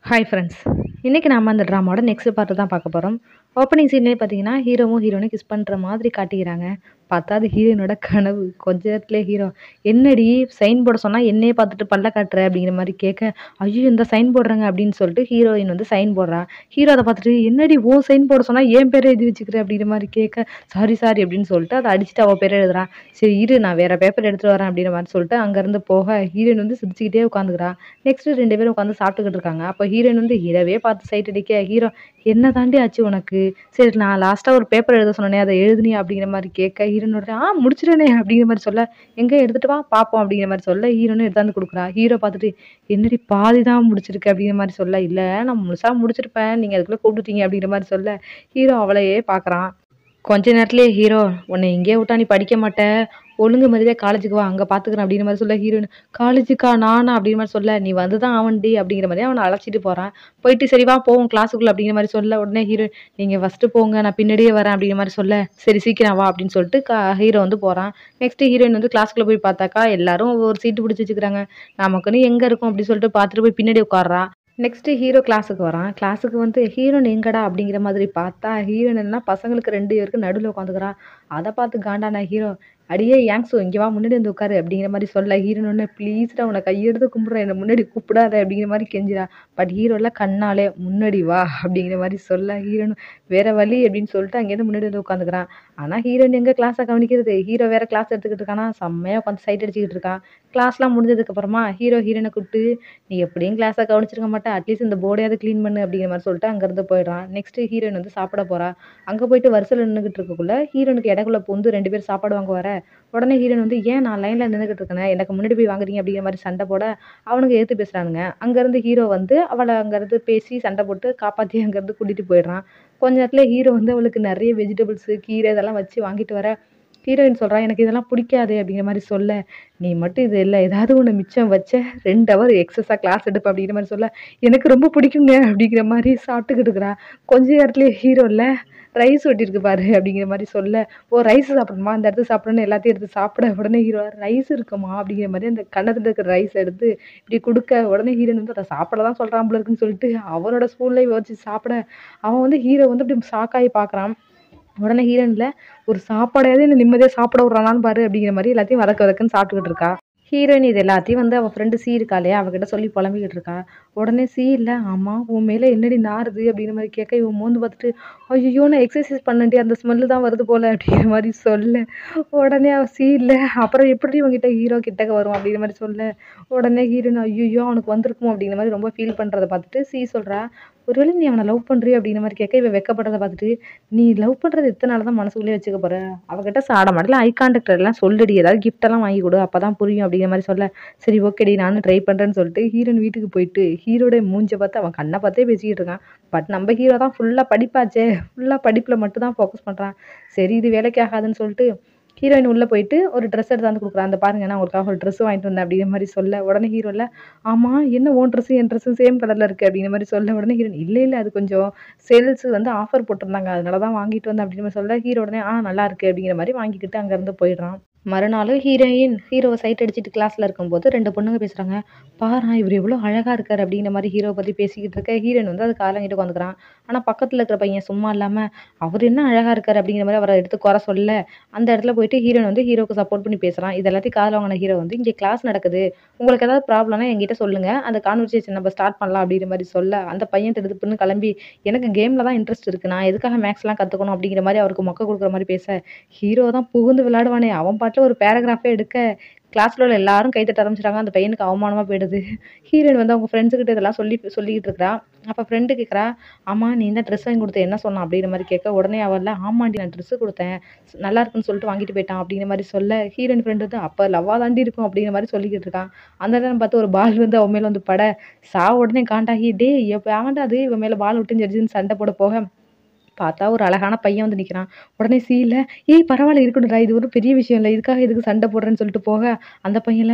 Hi friends இன்றைக்கி நாம அந்த ட்ராமாவோட நெக்ஸ்ட் பார்ட்டு தான் பார்க்க போகிறோம் ஓப்பனிங் சீன்லேயே பார்த்தீங்கன்னா ஹீரோவும் ஹீரோயினும் கிஸ் பண்ணுற மாதிரி காட்டிக்கிறாங்க பார்த்தா அது ஹீரோயினோட கனவு கொஞ்ச நேரத்துலேயே ஹீரோ என்னடி சைன் போட சொன்னால் என்னையே பார்த்துட்டு பல்ல காட்டுற அப்படிங்கிற மாதிரி கேட்க ஐயோ இந்த சைன் போடுறாங்க அப்படின்னு சொல்லிட்டு ஹீரோயின் வந்து சைன் போடுறா ஹீரோ அதை பார்த்துட்டு என்னடி ஓ சைன் போட சொன்னால் என் பேரை எழுதி வச்சுக்கிற அப்படிங்கிற மாதிரி கேட்க சாரி சாரி அப்படின்னு சொல்லிட்டு அதை அடிச்சுட்டு அவள் பேரை எழுதுறான் சரி இரு நான் வேறு பேப்பர் எடுத்துகிட்டு வரேன் அப்படிங்கிற மாதிரி சொல்லிட்டு அங்கேருந்து போக ஹீரோயின் வந்து சிரிச்சுக்கிட்டே உட்காந்துக்கிறா நெக்ஸ்ட் ரெண்டு பேரும் உட்காந்து சாப்பிட்டுக்கிட்டு இருக்காங்க அப்போ ஹீரோயின் வந்து ஹீரோவே பார்த்து சைட் அடிக்க ஹீரோ என்ன தாண்டி ஆச்சு உனக்கு சரி நான் லாஸ்ட்டாக ஒரு பேப்பர் எழுத சொன்னேனே அதை எழுதுனியா அப்படிங்கிற மாதிரி கேட்க ஹீரோனோட ஆ முடிச்சிட்டேனே அப்படிங்கிற மாதிரி சொல்ல எங்கே எடுத்துட்டு வா பார்ப்போம் அப்படிங்கிற மாதிரி சொல்ல ஹீரோனும் எடுத்தாந்து கொடுக்குறா ஹீரோ பார்த்துட்டு என்னடி பாதி தான் முடிச்சிருக்கு அப்படிங்கிற மாதிரி சொல்ல இல்லை நான் முழுசா முடிச்சிருப்பேன் நீங்கள் அதுக்குள்ளே கூப்பிட்டுட்டீங்க அப்படிங்கிற மாதிரி சொல்ல ஹீரோ அவளையே பார்க்குறான் கொஞ்ச நேரத்துலேயே ஹீரோ உன்னை இங்கேயே விட்டா நீ படிக்க மாட்ட ஒழுங்கு மரியாதையாக காலேஜுக்கு வா அங்கே பார்த்துக்கிறேன் அப்படிங்கிற மாதிரி சொல்ல ஹீரோயின் காலேஜுக்கா நானா அப்படிங்கிற மாதிரி சொல்ல நீ வந்து தான் அவன்டி அப்படிங்கிற மாதிரி அவனை அழைச்சிட்டு போகிறான் போயிட்டு சரி வா போவோம் கிளாஸுக்குள்ள அப்படிங்கிற மாதிரி சொல்ல உடனே ஹீரோ நீங்கள் ஃபஸ்ட்டு போங்க நான் பின்னாடியே வரேன் அப்படிங்கிற மாதிரி சொல்ல சரி சீக்கிரம் வா அப்படின்னு சொல்லிட்டு கா ஹீரோ வந்து போகிறான் நெக்ஸ்ட் ஹீரோயின் வந்து கிளாஸ்க்குள்ளே போய் பார்த்தாக்கா எல்லாரும் ஒரு சீட்டு பிடிச்சி வச்சுக்கிறாங்க நமக்குன்னு எங்கே இருக்கும் அப்படின்னு சொல்லிட்டு பார்த்துட்டு போய் பின்னாடி உட்கார்றா நெக்ஸ்ட்டு ஹீரோ கிளாஸுக்கு வரான் கிளாஸுக்கு வந்து ஹீரோயின் எங்கடா அப்படிங்கிற மாதிரி பார்த்தா ஹீரோயின் என்ன பசங்களுக்கு ரெண்டு பேருக்கு நடுவில் உட்காந்துக்கிறா அதை பார்த்து காண்டான ஹீரோ அடியே யாங்ஸோ இங்கே வா முன்னாடி வந்து உட்காரு அப்படிங்கிற மாதிரி சொல்ல ஹீரோன் ஒன்று ப்ளீஸ்டா உன்னை கையெடுத்து கும்பிட்றேன் என்னை முன்னாடி கூப்பிடாத அப்படிங்கிற மாதிரி கெஞ்சிரா பட் ஹீரோலாம் கண்ணாலே முன்னாடி வா அப்படிங்கிற மாதிரி சொல்ல ஹீரோன் வேற வழி அப்படின்னு சொல்லிட்டு அங்கேருந்து முன்னாடி வந்து உட்காந்துக்கிறான் ஆனால் ஹீரோயின் எங்கே கிளாஸை கவனிக்கிறது ஹீரோ வேற கிளாஸ் எடுத்துக்கிட்டு இருக்கானா செம்மையாக உட்காந்து சைட் அடிச்சுக்கிட்டு இருக்கான் கிளாஸ்லாம் முடிஞ்சதுக்கப்புறமா ஹீரோ ஹீரோனை கூப்பிட்டு நீ எப்படியும் கிளாஸை கவனிச்சிருக்க மாட்டேன் அட்லீஸ்ட் இந்த போர்டையாவது க்ளீன் பண்ணு அப்படிங்கிற மாதிரி சொல்லிட்டு அங்கேருந்து போயிடுறான் நெக்ஸ்ட் ஹீரோயின் வந்து சாப்பிட போறா அங்கே போயிட்டு வரிசையில் நின்றுக்கிட்டு இருக்கக்குள்ள ஹீரோனுக்கு இடக்குள்ள பூந்து ரெண்டு பேர் சாப்பாடு வாங்க வர உடனே ஹீரோயின் வந்து ஏன் நான் லைனில் நின்றுக்கிட்டு இருக்கேன் எனக்கு முன்னாடி போய் வாங்குறீங்க அப்படிங்கிற மாதிரி சண்டை போட அவனுக்கு ஏற்று பேசுகிறானுங்க அங்கேருந்து ஹீரோ வந்து அவளை அங்கேருந்து பேசி சண்டை போட்டு காப்பாற்றி அங்கேருந்து கூட்டிகிட்டு போயிடுறான் கொஞ்ச நேரத்தில் ஹீரோ வந்து அவளுக்கு நிறைய வெஜிடபிள்ஸு கீரை இதெல்லாம் வச்சு வாங்கிட்டு வர ஹீரோயின் சொல்கிறா எனக்கு இதெல்லாம் பிடிக்காது அப்படிங்கிற மாதிரி சொல்ல நீ மட்டும் இது இல்லை ஏதாவது ஒன்று மிச்சம் வச்ச ரெண்டு ஹவர் எக்ஸஸாக கிளாஸ் எடுப்ப அப்படிங்கிற மாதிரி சொல்ல எனக்கு ரொம்ப பிடிக்குங்க அப்படிங்கிற மாதிரி சாப்பிட்டுக்கிட்டு இருக்கிறா கொஞ்ச நேரத்துலேயே ஹீரோ இல்லை ரைஸ் ஒட்டியிருக்கு பாரு அப்படிங்கிற மாதிரி சொல்ல ஓ ரைஸ் சாப்பிடணுமா அந்த இடத்துல சாப்பிடணும் எல்லாத்தையும் எடுத்து சாப்பிட உடனே ஹீரோ ரைஸ் இருக்குமா அப்படிங்கிற மாதிரி அந்த கண்ணத்தில் இருக்கிற ரைஸ் எடுத்து இப்படி கொடுக்க உடனே ஹீரோயின் வந்து அதை சாப்பிட தான் சொல்கிறான் போல இருக்குன்னு சொல்லிட்டு அவனோட ஸ்பூன்லேயே வச்சு சாப்பிட அவன் வந்து ஹீரோ வந்து அப்படி ஷாக்காகி பார்க்குறான் உடனே ஹீரோயினில் ஒரு சாப்பாடையாவது என்ன நிம்மதியாக சாப்பிட விட்றானான்னு பாரு அப்படிங்கிற மாதிரி எல்லாத்தையும் வதக்க வதக்குன்னு சாப்பிட்டுக்கிட்டு இருக்கா ஹீரோயின் இது எல்லாத்தையும் வந்து அவள் ஃப்ரெண்டு சி இருக்காளே அவகிட்ட சொல்லி புலம்பிக்கிட்டு இருக்கா உடனே சி இல்லை ஆமாம் உன் மேலே என்னடி நாறுது அப்படிங்கிற மாதிரி கேட்க இவன் மோந்து பார்த்துட்டு ஐயோ நான் எக்ஸசைஸ் பண்ணண்டி அந்த ஸ்மெல்லு தான் வருது போல அப்படிங்கிற மாதிரி சொல்ல உடனே அவள் சி இல்லை அப்புறம் எப்படி உங்ககிட்ட ஹீரோ கிட்டக்க வரும் அப்படிங்கிற மாதிரி சொல்ல உடனே ஹீரோயின் ஐயோ அவனுக்கு வந்திருக்கும் அப்படிங்கிற மாதிரி ரொம்ப ஃபீல் பண்ணுறதை பார்த்துட்டு சி சொல்கிறா ஒருவேளை நீ அவனை லவ் பண்ணுறிய அப்படிங்கிற மாதிரி கேட்க இவன் வெக்கப்படுறதை பார்த்துட்டு நீ லவ் பண்ணுறது எத்தனை நாள் தான் மனசுக்குள்ளேயே வச்சுக்க போகிற அவகிட்ட சாட மாடல ஐ கான்டாக்ட் எல்லாம் சொல்லுடி ஏதாவது கிஃப்டெல்லாம் வாங்கி கொடு அப்போ தான் புரியும் அப்படிங்கிற மாதிரி சொல்ல சரி ஓகேடி நானும் ட்ரை பண்ணுறேன்னு சொல்லிட்டு ஹீரோயின் வீட்டுக்கு போயிட்டு ஹீரோட மூஞ்சை பார்த்து அவன் கண்ணை பார்த்தே பேசிக்கிட்டு இருக்கான் பட் நம்ம ஹீரோ தான் ஃபுல்லாக படிப்பாச்சே ஃபுல்லாக படிப்பில் மட்டும் தான் ஃபோக்கஸ் பண்ணுறான் சரி இது வேலைக்கு ஆகாதுன்னு சொல்லிட்டு ஹீரோயின் உள்ளே போயிட்டு ஒரு ட்ரெஸ் எடுத்து வந்து கொடுக்குறான் அந்த பாருங்க நான் உங்களுக்காக ஒரு ட்ரெஸ் வாங்கிட்டு வந்தேன் அப்படிங்கிற மாதிரி சொல்ல உடனே ஹீரோ இல்லை ஆமாம் என்ன ஓன் ட்ரெஸ் என் ட்ரெஸ்ஸு சேம் கலரில் இருக்குது அப்படிங்கிற மாதிரி சொல்ல உடனே ஹீரோயின் இல்லை இல்லை அது கொஞ்சம் சேல்ஸ் வந்து ஆஃபர் போட்டிருந்தாங்க அதனால தான் வாங்கிட்டு வந்தேன் அப்படின்னு மாதிரி சொல்ல ஹீரோ உடனே ஆ நல்லா இருக்கு அப்படிங்கிற மாதிரி வாங்கிக்கிட்டு அங்கேருந்து போயிடுறான் மறுநாள் ஹீரோயின் ஹீரோவை சைட் அடிச்சுட்டு கிளாஸில் இருக்கும்போது ரெண்டு பொண்ணுங்க பேசுகிறாங்க பாரா இவர் எவ்வளோ அழகாக இருக்கார் அப்படிங்கிற மாதிரி ஹீரோவை பற்றி பேசிக்கிட்டு இருக்க ஹீரோயின் வந்து அது காலங்கிட்டு உட்காந்துக்கிறான் ஆனால் பக்கத்தில் இருக்கிற பையன் சும்மா இல்லாமல் அவர் என்ன அழகாக இருக்கார் அப்படிங்கிற மாதிரி அவரை எடுத்து குறை சொல்ல அந்த இடத்துல போயிட்டு ஹீரோயின் வந்து ஹீரோக்கு சப்போர்ட் பண்ணி பேசுகிறான் இது எல்லாத்தையும் காதில் வாங்கின ஹீரோ வந்து இங்கே கிளாஸ் நடக்குது உங்களுக்கு ஏதாவது ப்ராப்ளம்னா என்கிட்ட சொல்லுங்கள் அந்த கான்வர்சேஷன் நம்ம ஸ்டார்ட் பண்ணலாம் அப்படிங்கிற மாதிரி சொல்ல அந்த பையன் திடுப்புன்னு கிளம்பி எனக்கு கேமில் தான் இன்ட்ரெஸ்ட் இருக்குது நான் எதுக்காக மேக்ஸ்லாம் கற்றுக்கணும் அப்படிங்கிற மாதிரி அவருக்கு மொக்க கொடுக்குற மாதிரி பேச ஹீரோ தான் புகுந்து விளையாடுவானே அவன் பாட்டில் ஒரு பேராகிராஃபே எடுக்க கிளாஸில் உள்ள எல்லாரும் கைத்தட்ட ஆரம்பிச்சிட்டாங்க அந்த பையனுக்கு அவமானமாக போயிடுது ஹீரோயின் வந்து அவங்க ஃப்ரெண்ட்ஸுக்கிட்ட இதெல்லாம் சொல்லி சொல்லிக்கிட்டு இருக்கிறா அப்போ ஃப்ரெண்டு கேட்குறா ஆமாம் நீ தான் ட்ரெஸ் வாங்கி கொடுத்த என்ன சொன்னான் அப்படிங்கிற மாதிரி கேட்க உடனே அவள் ஆமாண்டி நான் ட்ரெஸ்ஸு கொடுத்தேன் நல்லா இருக்குன்னு சொல்லிட்டு வாங்கிட்டு போயிட்டான் அப்படிங்கிற மாதிரி சொல்ல ஹீரோயின் ஃப்ரெண்டு வந்து அப்போ லவ்வாக தாண்டி இருக்கும் அப்படிங்கிற மாதிரி சொல்லிக்கிட்டு இருக்கான் அந்த நேரம் பார்த்து ஒரு பால் வந்து அவன் மேலே வந்து பட சா உடனே காண்டாகி டே எப்போ ஆண்டா அது இவன் மேலே பால் விட்டு ஜட்ஜின்னு சண்டை போட போக பார்த்தா ஒரு அழகான பையன் வந்து நிற்கிறான் உடனே சீல ஏய் பரவாயில்ல இருக்கணும்டா இது ஒரு பெரிய விஷயம் இல்லை இதுக்காக இதுக்கு சண்டை போடுறேன்னு சொல்லிட்டு போக அந்த பையன்ல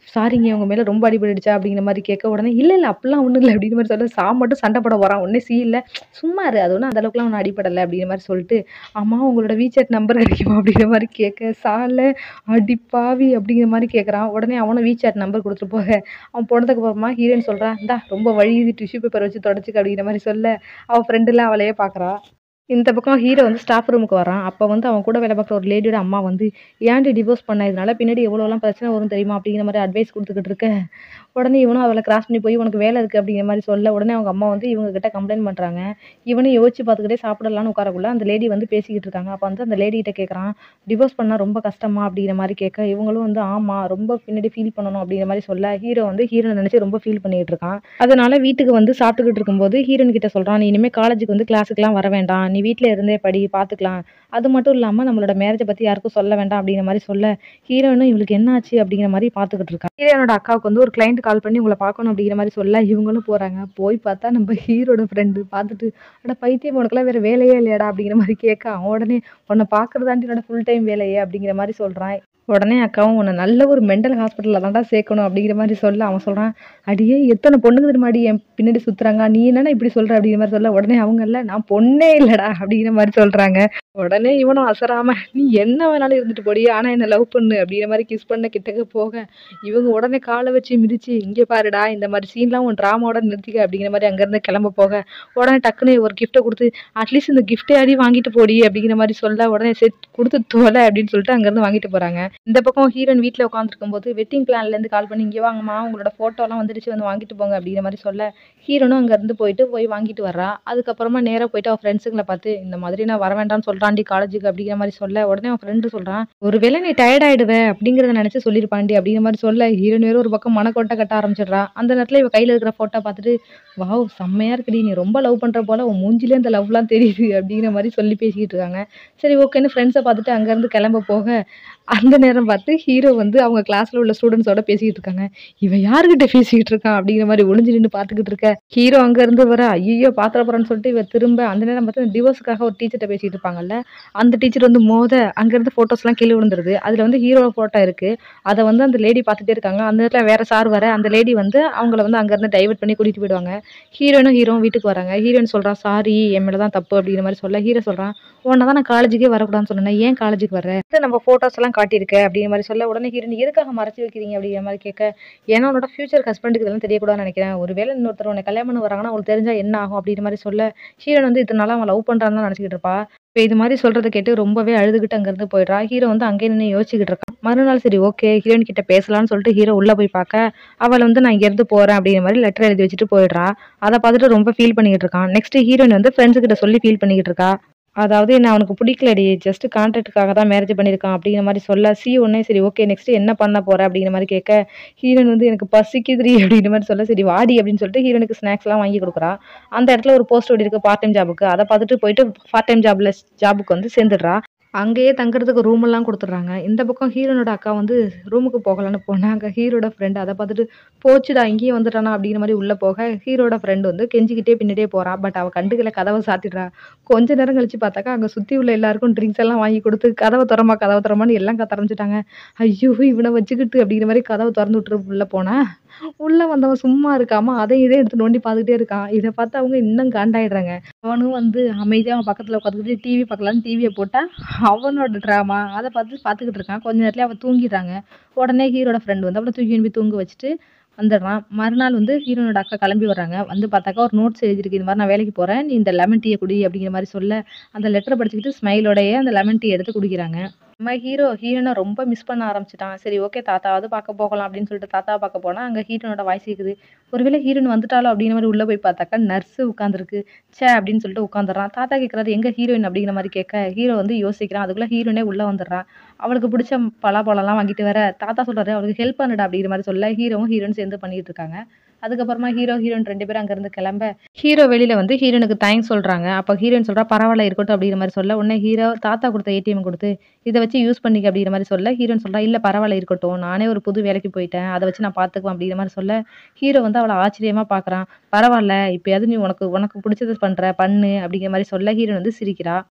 சாரிங்க உங்க மேல ரொம்ப அடிபட்டுடுச்சா? அப்படிங்கிற மாரி கேட்க, உடனே இல்ல, இல்ல அப்படிலாம் ஒண்ணும் இல்ல அப்படிங்கிற மாரி சொல்ல, சாம் மட்டும் சண்டை போட போறான். உடனே சி இல்ல, சும்மா இரு. அது ஒண்ணும் அந்த அளவுக்குலாம் ஒண்ணும் அடிபடல அப்படிங்கிற மாரி சொல்லிட்டு, அம்மா உங்களோட WeChat நம்பர் கிடைக்குமா? அப்படிங்கிற மாரி கேட்க, சா இல்ல, அடி பாவி அப்படிங்கிற மாரி கேட்கறான். உடனே அவனும் WeChat நம்பர் குடுத்துட்டு போக, அவன் போனதுக்கு அப்புறமா ஹீரோயின் சொல்றா, இந்தா ரொம்ப வழியுது டிஷ்யூ பேப்பர் வச்சு தொடச்சுக்க அப்படிங்கிற மாரி சொல்ல, அவ ஃப்ரெண்டுலாம் அவளையே பார்க்குறா. இந்த பக்கம் ஹீரோ வந்து ஸ்டாஃப் ரூமுக்கு வரான். அப்ப வந்து அவன் கூட வேலை பார்க்குற ஒரு லேடியோட அம்மா வந்து, ஏன்டி டிவோர்ஸ் பண்ண? இதனால பின்னாடி எவ்வளோலாம் பிரச்சனை வரும் தெரியுமா? அப்படிங்கிற மாரி அட்வைஸ் குடுத்துக்கிட்டு இருக்க, உடனே இவனும் அவள கிராஸ் பண்ணி போய் உனக்கு வேலை இருக்கு அப்படிங்கிற மாரி சொல்ல, உடனே அவங்க அம்மா வந்து இவங்க கிட்ட கம்ப்ளைண்ட் பண்றாங்க. இவனும் யோசிச்சு பார்த்துக்கிட்டே சாப்பிடலான்னு உட்காரக்குள்ள, அந்த லேடி வந்து பேசிக்கிட்டு இருக்காங்க. அப்ப வந்து அந்த லேடி கிட்ட கேட்கறான், டிவோர்ஸ் பண்ணா ரொம்ப கஷ்டமா? அப்படிங்கிற மாரி கேட்க, இவங்களும் வந்து ஆமா ரொம்ப பின்னாடி ஃபீல் பண்ணணும் அப்படிங்கிற மாரி சொல்ல, ஹீரோ வந்து ஹீரோயின நினைச்சு ரொம்ப ஃபீல் பண்ணிக்கிட்டு இருக்கான். அதனால வீட்டுக்கு வந்து சாப்பிட்டுக்கிட்டு இருக்கும்போது ஹீரோயின் கிட்ட சொல்றான், நீ இனிமே காலேஜுக்கு வந்து கிளாஸுக்குலாம் வர வேண்டாம். நீ வீட்ல இருந்தே படி பார்த்துக்கலாம். அது மட்டும் இல்லாம நம்மளோட மேரேஜ பத்தி யாருக்கும் சொல்ல வேண்டாம் அப்படிங்கிற மாரி சொல்ல, ஹீரோயினும் இவளுக்கு என்ன ஆச்சு? அப்படிங்கிற மாரி பார்த்துக்கிட்டு இருக்கா. ஹீரோயினோட அக்காவுக்கு வந்து ஒரு கிளையண்ட் கால் பண்ணி உங்கள பார்க்கணும் அப்படிங்கிற மாரி சொல்ல, இவங்களும் போறாங்க. போய் பார்த்தா நம்ம ஹீரோட ஃப்ரெண்டு பார்த்துட்டு, அட பைத்தியம் உனக்கெல்லாம் வேற வேலையே இல்லையாடா? அப்படிங்கிற மாரி கேட்க, அவன் உடனே உன்ன பார்க்கறது தாண்டி என்னோட ஃபுல் டைம் வேலையே அப்படிங்கிற மாரி சொல்றான். உடனே அக்காவும் உன்ன நல்ல ஒரு மெண்டல் ஹாஸ்பிட்டல்ல தான்டா சேர்க்கணும் அப்படிங்கிற மாரி சொல்ல, அவன் சொல்றான், அடியே எத்தன பொண்ணுங்க தெரியுமாடி என் பின்னாடி சுத்துறாங்க. நீ என்னடா இப்படி சொல்ற? அப்படிங்கிற மாரி சொல்ல, உடனே அவங்க இல்ல நான் பொண்ணே இல்லடா அப்படிங்கிற மாரி சொல்றாங்க. உடனே இவனும் அசராம, நீ என்ன வேணாலும் இருந்துட்டு போடி. ஆனா என்ன லவ் பண்ணு அப்படிங்கிற மாரி கிஸ் பண்ண கிட்டக்க போக, இவங்க உடனே கால வச்சு மிதிச்சு, இங்க பாருடா இந்த மாரி சீன்லாம் உன் ட்ராமாவோட நிறுத்திக்க அப்படிங்கிற மாரி அங்கருந்து கிளம்ப போக, உடனே டக்குனு ஒரு கிஃப்ட்ட குடுத்து, அட்லீஸ்ட் இந்த கிஃப்ட்டையாவது வாங்கிட்டு போடி அப்படிங்கிற மாரி சொல்ல, உடனே சரி குடுத்து தொலை அப்படின்னு சொல்லிட்டு அங்கருந்து வாங்கிட்டு போறாங்க. இந்த பக்கம் ஹீரோயின் வீட்ல உட்காந்துருக்கும்போது வெட்டிங் பிளான்ல இருந்து கால் பண்ணி, இங்க வாங்கம்மா உங்களோட ஃபோட்டோலாம் வந்துடுச்சு வந்து வாங்கிட்டு போங்க அப்படிங்கிற மாரி சொல்ல, ஹீரோனும் அங்கருந்து போயிட்டு போய் வாங்கிட்டு வர்றா. அதுக்கப்புறமா நேரா போயிட்டு அவ ஃப்ரெண்ட்ஸுங்கள பார்த்து, இந்த மாதிரி நான் வர வேண்டாம்னு சொல்றான்டி காலேஜுக்கு அப்படிங்கிற மாரி சொல்ல, உடனே அவன் ஃப்ரெண்டு சொல்றான், ஒருவேளை நீ டயர்ட் ஆயிடுவ அப்படிங்கிறத நினைச்சு சொல்லியிருப்பான்டி அப்படிங்கிற மாரி சொல்ல, ஹீரோயின் வேற ஒரு பக்கம் மனக்கோட்டை கட்ட ஆரம்பிச்சிடுறா. அந்த நேரத்துல இவ கையில இருக்கிற ஃபோட்டோ பார்த்துட்டு, வாவ் செம்மையா இருக்குடி. நீ ரொம்ப லவ் பண்ற போல. உன் மூஞ்சிலே இந்த லவ்லாம் தெரியுது அப்படிங்கிற மாரி சொல்லி பேசிக்கிட்டு இருக்காங்க. சரி ஓகேன்னு ஃப்ரெண்ட்ஸ பார்த்துட்டு அங்கருந்து கிளம்ப போக, அந்த நேரம் பார்த்து ஹீரோ வந்து அவங்க கிளாஸ்ல உள்ள ஸ்டூடண்ட்ஸோட பேசிக்கிட்டு இருக்காங்க. இவன் யார்கிட்ட பேசிக்கிட்டு இருக்கான்? அப்படிங்கிற மாரி ஒளிஞ்சு நின்னு பார்த்துக்கிட்டு இருக்க, ஹீரோ அங்கருந்து வர, ஐய்யய்யோ பார்த்துற போறான்னு சொல்லிட்டு இவ திரும்ப அந்த நேரம் பார்த்து டிவோர்ஸ்க்காக ஒரு டீச்சர்ட்ட பேசிட்டு இருப்பாங்கல்ல, அந்த டீச்சர் வந்து மோத, அங்கருந்து ஃபோட்டோஸ்லாம் கீழ விழுந்துருது. அதுல வந்து ஹீரோ ஃபோட்டோ இருக்கு. அத வந்து அந்த லேடி பார்த்துட்டே இருக்காங்க. அந்த நேரத்துல வேற சார் வர, அந்த லேடி வந்து அவங்கள வந்து அங்கருந்து டைவர்ட் பண்ணி கூட்டிட்டு போயிடுவாங்க. ஹீரோயினும் ஹீரோவும் வீட்டுக்கு வராங்க. ஹீரோயின் சொல்றா, சாரி என் மேல தான் தப்பு அப்படிங்கிற மாரி சொல்ல, ஹீரோ சொல்றான், உன்ன தான் நான் காலேஜுக்கே வரக்கூடாதுன்னு சொன்னேனே, ஏன் காலேஜுக்கு வர்ற? நம்ம ஃபோட்டோஸ்லாம் காட்டியிருக்க அப்படிங்கிற மாரி சொல்ல, உடனே ஹீரோயின் எதுக்காக மறைச்சு வைக்கிறீங்க? அப்படிங்கிற மாரி கேட்க, ஏன்னா உன்னோட ஃபியூச்சர் ஹஸ்பண்டுக்கு இதெல்லாம் தெரியக்கூடாதுன்னு நினைக்கிறேன். ஒருவேளை இன்னொருத்தர் உன்ன கல்யாணம் பண்ண வராங்கன்னா, அவங்களுக்கு தெரிஞ்சா என்ன ஆகும்? அப்படிங்கிற மாரி சொல்ல, ஹீரோயின் வந்து இத்தன நாளா அவன் லவ் பண்றான்னு தான் நினைச்சுக்கிட்டு இருப்பா. இப்ப இது மாரி சொல்றத கேட்டு ரொம்பவே அழுதுகிட்டு அங்கருந்து போயிடுறா. ஹீரோ வந்து அங்கேயே நின்னு யோசிச்சுக்கிட்டு இருக்கான். மறுநாள் சரி ஓகே ஹீரோயின் கிட்ட பேசலாம்னு சொல்லிட்டு ஹீரோ உள்ள போய் பார்க்க, அவள வந்து நான் இங்கேருந்து போறேன் அப்படிங்கிற மாரி லெட்டர் எழுதி வச்சுட்டு போயிடுறா. அத பார்த்துட்டு ரொம்ப ஃபீல் பண்ணிக்கிட்டு இருக்கான். நெக்ஸ்ட் ஹீரோயின் வந்து ஃப்ரெண்ட்ஸ் கிட்ட சொல்லி ஃபீல் பண்ணிக்கிட்டு இருக்கா. அதாவது என்ன அவனுக்கு பிடிக்கலடி. ஜஸ்ட் கான்ட்ராக்ட்க்காக தான் மேரேஜ் பண்ணியிருக்கான் அப்படிங்கிற மாரி சொல்ல, சி உடனே சரி ஓகே நெக்ஸ்ட் என்ன பண்ண போற? அப்படிங்கிற மாரி கேட்க, ஹீரோயின் வந்து எனக்கு பசிக்குதுடி அப்படிங்கிற மாரி சொல்ல, சரி வாடி அப்படின்னு சொல்லிட்டு ஹீரோயினுக்கு ஸ்நாக்ஸ்லாம் வாங்கி குடுக்குறா. அந்த இடத்துல ஒரு போஸ்ட் ஓடிருக்கு பார்ட் டைம் ஜாபுக்கு. அத பார்த்துட்டு போயிட்டு பார்ட் டைம் ஜாப்ல ஜாபுக்கு வந்து சேர்ந்துடுறா. அங்கேயே தங்குறதுக்கு ரூம் எல்லாம் குடுத்துடுறாங்க. இந்த பக்கம் ஹீரோயினோட அக்கா வந்து ரூமுக்கு போகலான்னு போனா, அங்க ஹீரோட ஃப்ரெண்ட் அத பார்த்துட்டு, போச்சுடா இங்கேயும் வந்துட்டானா அப்படிங்கிற மாரி உள்ள போக, ஹீரோட ஃப்ரெண்ட் வந்து கெஞ்சிக்கிட்டே பின்னாடியே போறா. பட் அவ கண்டுக்கல கதவ சாத்திடுறா. கொஞ்ச நேரம் கழிச்சு பார்த்தாக்கா, அங்க சுத்தி உள்ள எல்லாருக்கும் ட்ரிங்க்ஸ் எல்லாம் வாங்கி குடுத்து, கதவ தொறம்மா, கதவ தொறம்மான்னு எல்லாம் கத்த ஆரம்பிச்சுட்டாங்க. ஐயோ! இவன வச்சுக்கிட்டு அப்படிங்கிற மாரி கதவ தொறந்து விட்டு உள்ள போனா, உள்ள வந்தவன் சும்மா இருக்காம அதையும் இதையும் எடுத்து நோண்டி பார்த்துக்கிட்டே இருக்கான். இத பார்த்து அவங்க இன்னும் காண்டாயிடுறாங்க. அவனும் வந்து அமைதியா அவன் பக்கத்துல உட்காந்துக்கிட்டு டிவி பார்க்கலான்னு டிவிய போட்டா, அவனோட ட்ராமா அத பார்த்து பார்த்துக்கிட்டு இருக்கான். கொஞ்ச நேரத்துல அவ தூங்கிடுறாங்க. உடனே ஹீரோட ஃப்ரெண்ட் வந்து அவள தூக்கி போய் தூங்க வச்சுட்டு வந்துடுறான். மறுநாள் வந்து ஹீரோயினோட அக்கா கிளம்பி வர்றாங்க. வந்து பார்த்தாக்கா ஒரு நோட்ஸ் எழுதியிருக்கு. இந்த மாரி நான் வேலைக்கு போறேன். நீ இந்த லெமன் டீய குடி அப்படிங்கிற மாரி சொல்ல, அந்த லெட்டர படிச்சுக்கிட்டு ஸ்மைலோடயே அந்த லெமன் டீ எடுத்து குடிக்கிறாங்க. நம்ம ஹீரோ ஹீரோயின ரொம்ப மிஸ் பண்ண ஆரம்பிச்சுட்டான். சரி ஓகே தாத்தாவாவது பார்க்க போகலாம் அப்படின்னு சொல்லிட்டு தாத்தாவ பார்க்க போனா, அங்க ஹீரோயினோட வாய்ஸ் கேட்குது. ஒருவேளை ஹீரோயின் வந்துட்டாளோ அப்படிங்கிற மாரி உள்ள போய் பார்த்தாக்கா, நர்ஸ் உட்காந்துருக்கு. ச்சே அப்படின்னு சொல்லிட்டு உட்காந்துடுறான். தாத்தா கேட்குறாரு எங்க ஹீரோயின் அப்படிங்கிற மாரி கேட்க, ஹீரோ வந்து யோசிக்கிறான். அதுக்குள்ள ஹீரோயினே உள்ள வந்துடுறா. அவளுக்கு பிடிச்ச பலாப்பழம்லாம் வாங்கிட்டு வர, தாத்தா சொல்றாரு அவளுக்கு ஹெல்ப் பண்ணுடா அப்படிங்கிற மாரி சொல்ல, ஹீரோவும் ஹீரோயினும் சேர்ந்து பண்ணிட்டு இருக்காங்க. அதுக்கப்புறமா ஹீரோ, ஹீரோயின் 2 பேரும் அங்கருந்து கிளம்ப, ஹீரோ வெளியில வந்து ஹீரோயினுக்கு தேங்க்ஸ் சொல்றாங்க. அப்ப ஹீரோயின் சொல்றா, பரவால்ல இருக்கட்டும் அப்படிங்கிற மாரி சொல்ல, உடனே ஹீரோ தாத்தா குடுத்த ஏடிஎம் குடுத்து, இத வச்சு யூஸ் பண்ணிக்க அப்படிங்கிற மாரி சொல்ல, ஹீரோயின் சொல்றா, இல்ல பரவால்ல இருக்கட்டும். நானே ஒரு புது வேலைக்கு போயிட்டேன். அத வச்சு நான் பார்த்துக்குவேன் அப்படிங்கிற மாரி சொல்ல, ஹீரோ வந்து அவள ஆச்சரியமா பார்க்குறான். பரவால்ல இப்பயாவது நீ உனக்கு உனக்கு பிடிச்சத பண்ற பண்ணு அப்படிங்கிற மாரி சொல்ல, ஹீரோயின் வந்து சிரிக்கிறா.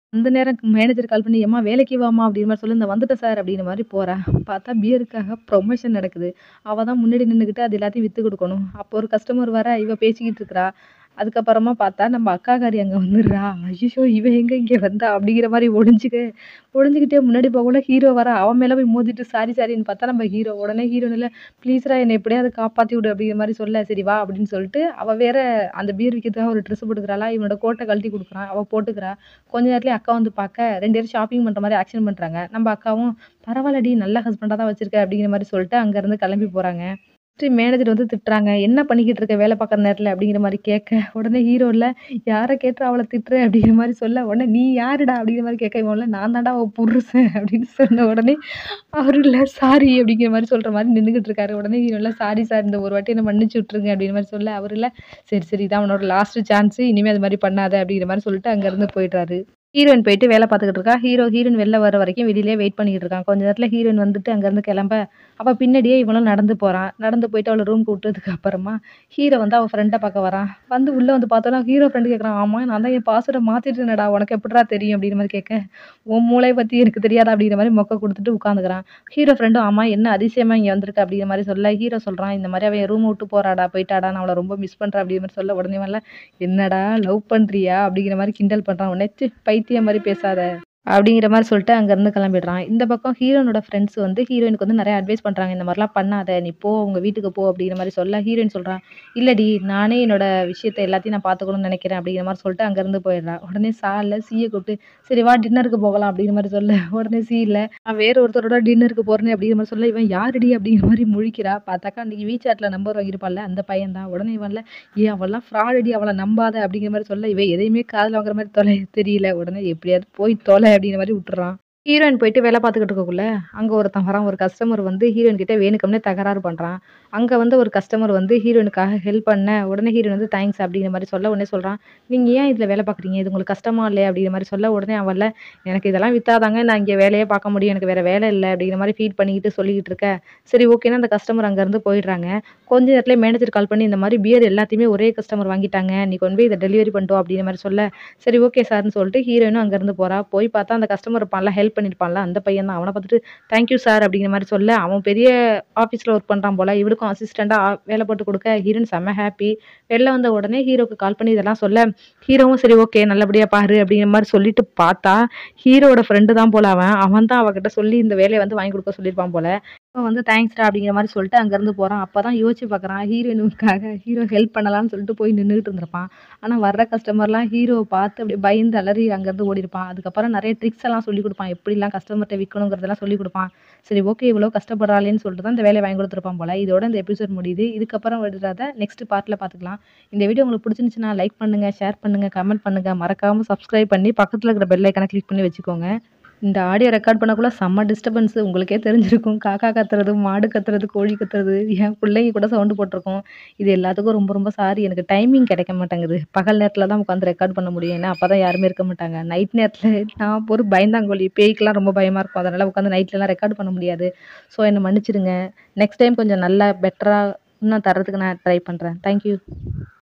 அந்த நேரம் மேனேஜர் கால் பண்ணி, "எம்மா வேலைக்கு வாம்மா" அப்படிங்கிற மாரி சொல்லி, "இந்த வந்துட்டேன் சார்" அப்படிங்கிற மாரி போறா. பார்த்தா பியருக்காக ப்ரொமோஷன் நடக்குது. அவ தான் முன்னாடி நின்னுகிட்டு அது எல்லாத்தையும் வித்து குடுக்கணும். அப்போ ஒரு கஸ்டமர் வர, இவ பேசிக்கிட்டு இருக்கிறா. அதுக்கப்புறமா பார்த்தா நம்ம அக்காக்காரி அங்க வந்துடுறா. "ஐய்யய்யோ! இவ எங்க இங்க வந்தா?" அப்படிங்கிற மாரி ஒளிஞ்சுக்க ஒளிஞ்சுக்கிட்டே முன்னாடி போகக்குள்ள ஹீரோ வரா. அவன் மேல போய் மோதிட்டு சாரி சாரின்னு பார்த்தா நம்ம ஹீரோ. உடனே ஹீரோயின் இல்ல, "ப்ளீஸ்டா என்ன எப்படியாவது காப்பாத்தி விடு" அப்படிங்கிற மாரி சொல்ல, "சரி வா" அப்படின்னு சொல்லிட்டு அவ வேற அந்த பீர் விக்கிறதுக்காக ஒரு ட்ரெஸ் போட்டுக்கிறாளா, இவனோட கோட்ட கழட்டி குடுக்குறான். அவ போட்டுக்கிறா. கொஞ்ச நேரத்திலேயே அக்கா வந்து பார்க்க 2 பேரும் ஷாப்பிங் பண்ற மாரி ஆக்ஷன் பண்றாங்க. நம்ம அக்காவும், "பரவாயில்லடி நல்ல ஹஸ்பண்டா தான் வச்சிருக்க" அப்படிங்கிற மாரி சொல்லிட்டு அங்கருந்து கிளம்பி போறாங்க. ஃபர்ஸ்ட்டு மேனேஜர் வந்து திட்டுறாங்க. "என்ன பண்ணிக்கிட்டு இருக்க வேலை பார்க்குற நேரத்தில?" அப்படிங்கிற மாரி கேட்க, உடனே ஹீரோ இல்ல, "யார கேட்டு அவள திட்டுற?" அப்படிங்கிற மாரி சொல்ல, உடனே "நீ யாருடா?" அப்படிங்கிற மாரி கேட்க, இவன் இல்ல, "நான் தான்டா அவ புருஷன்" அப்படின்னு சொன்ன உடனே அவரு இல்ல, "சாரி" அப்படிங்கிற மாரி சொல்ற மாரி நின்னுகிட்டு இருக்காரு. உடனே ஹீரோ இல்ல, "சாரி சார் இந்த ஒரு வாட்டி என்ன மன்னிச்சு விட்டுருங்க" அப்படிங்கிற மாரி சொல்ல, அவரு இல்ல, "சரி சரி இதான் உன்னோட லாஸ்ட் சான்ஸ். இனிமே அது மாரி பண்ணாத" அப்படிங்கிற மாரி சொல்லிட்டு அங்கருந்து போயிடுறாரு. ஹீரோயின் போயிட்டு வேலை பார்த்துக்கிட்டு இருக்கா. ஹீரோ, ஹீரோயின் வெளில வர வரைக்கும் வெளியிலேயே வெயிட் பண்ணிக்கிட்டு இருக்கான். கொஞ்ச நேரத்தில ஹீரோயின் வந்துட்டு அங்கருந்து கிளம்ப, அவ பின்னாடியே இவனும் நடந்து போறான். நடந்து போயிட்டு அவள ரூம்க்கு விட்டதுக்கு அப்புறமா, ஹீரோ வந்து அவ ஃப்ரெண்ட பார்க்க வரான். வந்து உள்ள வந்து பார்த்தோன, ஹீரோ ஃப்ரெண்ட் கேட்குறான், "ஆமா நான் தான் என் பாஸ்வேர்ட மாத்திட்டேனேடா, உனக்கு எப்புட்றா தெரியும்?" அப்படிங்கிற மாரி கேட்க, "உன் மூளைய பத்தி எனக்கு தெரியாதா?" அப்படிங்கிற மாரி மொக்க குடுத்துட்டு உட்காந்துக்கிறான். ஹீரோ ஃப்ரெண்டும், "ஆமா என்ன அதிசயமா இங்க வந்திருக்க?" அப்படிங்கிற மாரி சொல்ல, ஹீரோ சொல்றான், "இந்த மாரி அவ என் ரூம விட்டு போறாடா, போயிட்டாடா. நான் அவள ரொம்ப மிஸ் பண்றேன்" அப்படிங்கிற மாரி சொல்ல, உடனே இவன் இல்ல, "என்னடா லவ் பண்றியா?" அப்படிங்கிற மாரி கிண்டல் பண்றான். உடனே, "ச்சீ பைத்தியம் மாரி பேசாத" அப்படிங்கிற மாரி சொல்லிட்டு அங்கருந்து கிளம்பிடுறான். இந்த பக்கம் ஹீரோயினோட ஃப்ரெண்ட்ஸ் வந்து ஹீரோயினுக்கு வந்து நெறைய அட்வைஸ் பண்றாங்க. "இந்த மாரிலாம் பண்ணாத. நீ போ உங்க வீட்டுக்கு போ" அப்படிங்கிற மாரி சொல்ல, ஹீரோயின் சொல்றா, "இல்லடி நானே என்னோட விஷயத்த எல்லாத்தையும் நான் பார்த்துக்கணும்னு நெனைக்கிறேன்" அப்படிங்கிற மாரி சொல்லிட்டு அங்கருந்து போயிடுறா. உடனே சா இல்ல சீய கூப்பிட்டு, "சரி வா டின்னருக்கு போகலாம்" அப்படிங்கிற மாரி சொல்ல, உடனே சி இல்ல, "நான் வேற ஒருத்தரோட டின்னருக்கு போறேனே" அப்படிங்கிற மாரி சொல்ல, இவன் யாருடி அப்படிங்கிற மாரி முழிக்கிறா. பார்த்தாக்கா அன்னைக்கு WeChatல நம்பர் வாங்கியிருப்பான்ல அந்த பையன் தான். உடனே இவன் இல்ல, "ஏய் அவள்லாம் ஃப்ராடுடி அவள நம்பாத" அப்படிங்கிற மாரி சொல்ல, இவன் எதையுமே காதுல வாங்குற மாரி தொலை தெரியல. உடனே "எப்படியாவது போய் தொலை" அப்படிங்கிற மாரி விட்டுர்றான். ஹீரோயின் போயிட்டு வேலை பார்த்துக்கிட்டு இருக்கக்குள்ள, அங்க ஒருத்தன் வரான். ஒரு கஸ்டமர் வந்து ஹீரோயின் கிட்ட வேணுக்கும்னே தகராறு பண்றான். அங்க வந்து ஒரு கஸ்டமர் வந்து ஹீரோயினுக்காக ஹெல்ப் பண்ண, உடனே ஹீரோயின் வந்து தேங்க்ஸ் அப்படிங்கிற மாரி சொல்ல, உடனே சொல்றான், "நீங்க ஏன் இதுல வேலை பார்க்குறீங்க? இது உங்களுக்கு கஷ்டமா இல்லையா?" அப்படிங்கிற மாரி சொல்ல, உடனே அவன் இல்ல, "எனக்கு இதெல்லாம் வித்தா தாங்க நான் இங்க வேலையே பார்க்க முடியும். எனக்கு வேற வேலை இல்ல" அப்படிங்கிற மாரி ஃபீல் பண்ணிக்கிட்டு சொல்லிக்கிட்டு இருக்க, சரி ஓகேன்னு அந்த கஸ்டமர் அங்கருந்து போயிடுறாங்க. கொஞ்ச நேரத்திலேயே மேனேஜர் கால் பண்ணி, "இந்த மாரி பியர் எல்லாத்தையுமே ஒரே கஸ்டமர் வாங்கிட்டாங்க. நீ கொண்டு போய் இத டெலிவரி பண்ணிட்டு வா" அப்படிங்கிற மாரி சொல்ல, சரி ஓகே சார்ன்னு சொல்லிட்டு ஹீரோயினும் அங்கருந்து போறா. போய் பார்த்தா அந்த கஸ்டமர் இருப்பான்ல, ஹெல்ப் பண்ணியிருப்பான்ல அந்த பையன் தான். அவன பார்த்துட்டு, "தேங்க் யூ சார்" அப்படிங்கிற மாரி சொல்ல, அவன் பெரிய ஆஃபீஸ்ல ஒர்க் பண்றான் போல. இவளுக்கும் அசிஸ்டன்ட்டா ஆ வேலை போட்டு குடுக்க, ஹீரோயின் செம்ம ஹேப்பி. வெளில வந்த உடனே ஹீரோக்கு கால் பண்ணி இதெல்லாம் சொல்ல, ஹீரோவும் சரி ஓகே நல்லபடியா பாரு அப்படிங்கிற மாரி சொல்லிட்டு பார்த்தா, ஹீரோவோட ஃப்ரெண்டு தான் போல அவன். அவன் தான் அவகிட்ட சொல்லி இந்த வேலைய வந்து வாங்கி குடுக்க சொல்லியிருப்பான் போல. இவன் வந்து தேங்க்ஸ்டா அப்படிங்கிற மாரி சொல்லிட்டு அங்கருந்து போறான். அப்பதான் யோசிச்சு பார்க்குறான், ஹீரோயினுக்காக ஹீரோ ஹெல்ப் பண்ணலாம்னு சொல்லிட்டு போய் நின்னுகிட்டு இருந்திருப்பான். ஆனா வர்ற கஸ்டமர்லாம் ஹீரோவ பார்த்து அப்படியே பயந்து அலறி அங்கருந்து ஓடியிருப்பான். அதுக்கப்புறம் நெறைய ட்ரிக்ஸ் எல்லாம் சொல்லிக் குடுப்பான். எப்படிலாம் கஸ்டமர்ட்ட விக்கணுங்கிறதெல்லாம் சொல்லிக் குடுப்பான். சரி ஓகே இவ்வளோ கஷ்டப்படுறாளேன்னு சொல்லிட்டு தான் இந்த வேலைய வாங்கி குடுத்துருப்பான் போல. இதோட இந்த எபிசோட் முடியுது. இதுக்கப்புறம் விடுறத நெக்ஸ்ட் பார்ட்ல பார்த்துக்கலாம். இந்த வீடியோ உங்களுக்கு புடிச்சிருந்துச்சுன்னா லைக் பண்ணுங்க, ஷேர் பண்ணுங்க, கமெண்ட் பண்ணுங்க. மறக்காம சப்ஸ்கிரைப் பண்ணி பக்கத்துல இருக்கிற பெல் ஐகான கிளிக் பண்ணி வச்சுக்கோங்க. இந்த ஆடியோ ரெக்கார்ட் பண்ணக்குள்ள செம்ம டிஸ்டர்பன்ஸ் உங்களுக்கே தெரிஞ்சிருக்கும். காக்கா கத்துறது, மாடு கத்துறது, கோழி கத்துறது, என் புள்ளைங்க கூட சவுண்ட் போட்டுருக்கும். இது எல்லாத்துக்கும் ரொம்ப ரொம்ப சாரி. எனக்கு டைமிங் கிடைக்க மாட்டேங்குது. பகல் நேரத்தில தான் உட்காந்து ரெக்கார்ட் பண்ண முடியும். ஏன்னா அப்பதான் யாருமே இருக்க மாட்டாங்க. நைட் நேரத்தில நான் ஒரு பயந்தாங்கோலி. பேய்க்கெல்லாம் ரொம்ப பயமா இருக்கும். அதனால உட்காந்து நைட்லலாம் ரெக்கார்ட் பண்ண முடியாது. ஸோ என்ன மன்னிச்சிடுங்க. நெக்ஸ்ட் டைம் கொஞ்சம் நல்லா பெட்டரா இன்னும் தர்றதுக்கு நான் ட்ரை பண்றேன். Thank you.